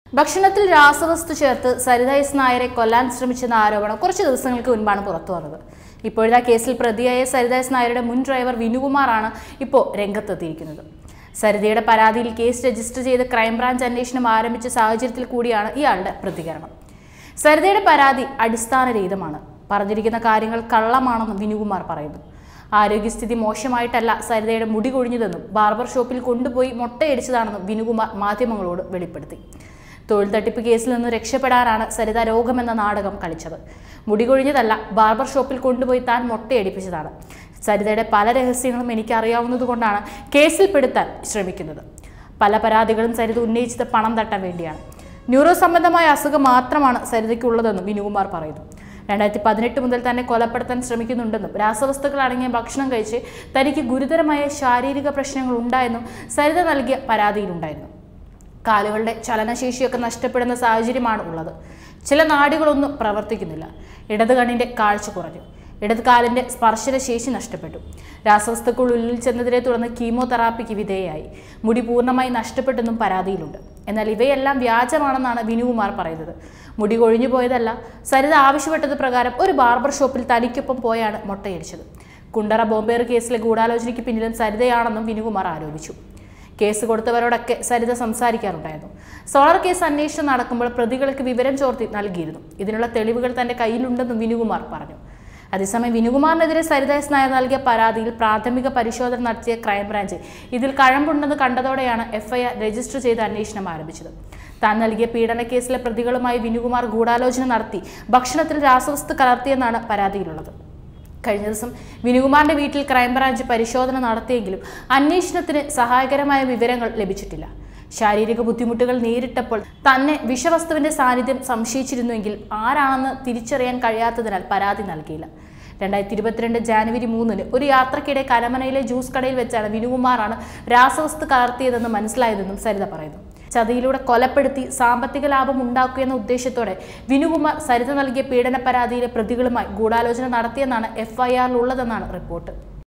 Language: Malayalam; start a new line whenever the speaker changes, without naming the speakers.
ഭക്ഷണത്തിൽ രാസവസ്തു ചേർത്ത് സരിത എസ് നായരെ കൊല്ലാൻ ശ്രമിച്ചെന്ന ആരോപണം കുറച്ച് ദിവസങ്ങൾക്ക് മുൻപാണ് പുറത്തു വന്നത് ഇപ്പോഴത്തെ കേസിൽ പ്രതിയായ സരിത എസ് നായരുടെ മുൻ ഡ്രൈവർ വിനുകുമാറാണ് ഇപ്പോൾ രംഗത്തെത്തിയിരിക്കുന്നത് സരിതയുടെ പരാതിയിൽ കേസ് രജിസ്റ്റർ ചെയ്ത് ക്രൈംബ്രാഞ്ച് അന്വേഷണം ആരംഭിച്ച സാഹചര്യത്തിൽ കൂടിയാണ് ഇയാളുടെ പ്രതികരണം സരിതയുടെ പരാതി അടിസ്ഥാനരഹിതമാണ് പറഞ്ഞിരിക്കുന്ന കാര്യങ്ങൾ കള്ളമാണെന്നും വിനുകുമാർ പറയുന്നു ആരോഗ്യസ്ഥിതി മോശമായിട്ടല്ല സരിതയുടെ മുടി കൊഴിഞ്ഞതെന്നും ബാർബർ ഷോപ്പിൽ കൊണ്ടുപോയി മുട്ടയടിച്ചതാണെന്നും വിനുകുമാർ മാധ്യമങ്ങളോട് വെളിപ്പെടുത്തി തൊഴിൽ തട്ടിപ്പ് കേസിൽ നിന്ന് രക്ഷപ്പെടാനാണ് സരിത രോഗമെന്ന നാടകം കളിച്ചത് മുടി കൊഴിഞ്ഞതല്ല ബാർബർ ഷോപ്പിൽ കൊണ്ടുപോയി താൻ മുട്ടയടിപ്പിച്ചതാണ് സരിതയുടെ പല രഹസ്യങ്ങളും എനിക്കറിയാവുന്നതുകൊണ്ടാണ് കേസിൽ പെടുത്താൻ ശ്രമിക്കുന്നത് പല പരാതികളും സരിത ഉന്നയിച്ചത് പണം തട്ടാൻ വേണ്ടിയാണ് ന്യൂറോ സംബന്ധമായ അസുഖം മാത്രമാണ് സരിതയ്ക്കുള്ളതെന്നും വിനുകുമാർ പറയുന്നു രണ്ടായിരത്തി പതിനെട്ട് മുതൽ തന്നെ കൊലപ്പെടുത്താൻ ശ്രമിക്കുന്നുണ്ടെന്നും രാസവസ്തുക്കൾ അടങ്ങിയ ഭക്ഷണം കഴിച്ച് തനിക്ക് ഗുരുതരമായ ശാരീരിക പ്രശ്നങ്ങൾ ഉണ്ടായെന്നും സരിത നൽകിയ പരാതിയിലുണ്ടായിരുന്നു കാലുകളുടെ ചലനശേഷിയൊക്കെ നഷ്ടപ്പെടുന്ന സാഹചര്യമാണ് ഉള്ളത് ചില നാടുകളൊന്നും പ്രവർത്തിക്കുന്നില്ല ഇടത് കണ്ണിന്റെ കാഴ്ച കുറഞ്ഞു ഇടത് കാലിന്റെ സ്പർശനശേഷി നഷ്ടപ്പെട്ടു രാസവസ്തുക്കൾ ഉള്ളിൽ ചെന്നതിനെ തുടർന്ന് കീമോതെറാപ്പിക്ക് വിധേയയായി മുടി പൂർണ്ണമായി നഷ്ടപ്പെട്ടെന്നും പരാതിയിലുണ്ട് എന്നാൽ ഇവയെല്ലാം വ്യാജമാണെന്നാണ് വിനുകുമാർ പറയുന്നത് മുടി കൊഴിഞ്ഞു പോയതല്ല സരിത ആവശ്യപ്പെട്ടത് പ്രകാരം ഒരു ബാർബർ ഷോപ്പിൽ തനിക്കൊപ്പം പോയാണ് മുട്ടയടിച്ചത് കുണ്ടറ ബോംബേർ കേസിലെ ഗൂഢാലോചനയ്ക്ക് പിന്നിലും സരിതയാണെന്നും വിനുകുമാർ ആരോപിച്ചു കേസ് കൊടുത്തവരോടൊക്കെ സരിത സംസാരിക്കാറുണ്ടായിരുന്നു സോളാർ കേസ് അന്വേഷണം നടക്കുമ്പോൾ പ്രതികൾക്ക് വിവരം ചോർത്തി നൽകിയിരുന്നു ഇതിനുള്ള തെളിവുകൾ തന്റെ കയ്യിലുണ്ടെന്നും വിനുകുമാർ പറഞ്ഞു അതേസമയം വിനുകുമാറിനെതിരെ സരിത എസ് നായർ നൽകിയ പരാതിയിൽ പ്രാഥമിക പരിശോധന നടത്തിയ ക്രൈംബ്രാഞ്ച് ഇതിൽ കഴമ്പുണ്ടെന്ന് കണ്ടതോടെയാണ് എഫ്ഐആർ രജിസ്റ്റർ ചെയ്ത് അന്വേഷണം ആരംഭിച്ചത് താൻ നൽകിയ പീഡന കേസിലെ പ്രതികളുമായി വിനുകുമാർ ഗൂഢാലോചന നടത്തി ഭക്ഷണത്തിൽ രാസവസ്തു കലർത്തിയെന്നാണ് പരാതിയിലുള്ളത് കഴിഞ്ഞ ദിവസം വിനുകുമാറിന്റെ വീട്ടിൽ ക്രൈംബ്രാഞ്ച് പരിശോധന നടത്തിയെങ്കിലും അന്വേഷണത്തിന് സഹായകരമായ വിവരങ്ങൾ ലഭിച്ചിട്ടില്ല ശാരീരിക ബുദ്ധിമുട്ടുകൾ നേരിട്ടപ്പോൾ തന്നെ വിഷവസ്തുവിന്റെ സാന്നിധ്യം സംശയിച്ചിരുന്നുവെങ്കിൽ ആരാണെന്ന് തിരിച്ചറിയാൻ കഴിയാത്തതിനാൽ പരാതി നൽകിയില്ല രണ്ടായിരത്തി ഇരുപത്തിരണ്ട് ജാനുവരി മൂന്നിന് ഒരു യാത്രക്കിടെ കരമനയിലെ ജ്യൂസ് കടയിൽ വെച്ചാണ് വിനുകുമാറാണ് രാസവസ്തു കലർത്തിയതെന്ന് മനസ്സിലായതെന്നും സരിത പറയുന്നു ചതിയിലൂടെ കൊലപ്പെടുത്തി സാമ്പത്തിക ലാഭം ഉണ്ടാക്കുകയെന്ന ഉദ്ദേശത്തോടെ വിനുകുമാർ സരിത നൽകിയ പീഡന പരാതിയിലെ പ്രതികളുമായി ഗൂഢാലോചന നടത്തിയെന്നാണ് എഫ്ഐആറിലുള്ളതെന്നാണ് റിപ്പോർട്ട്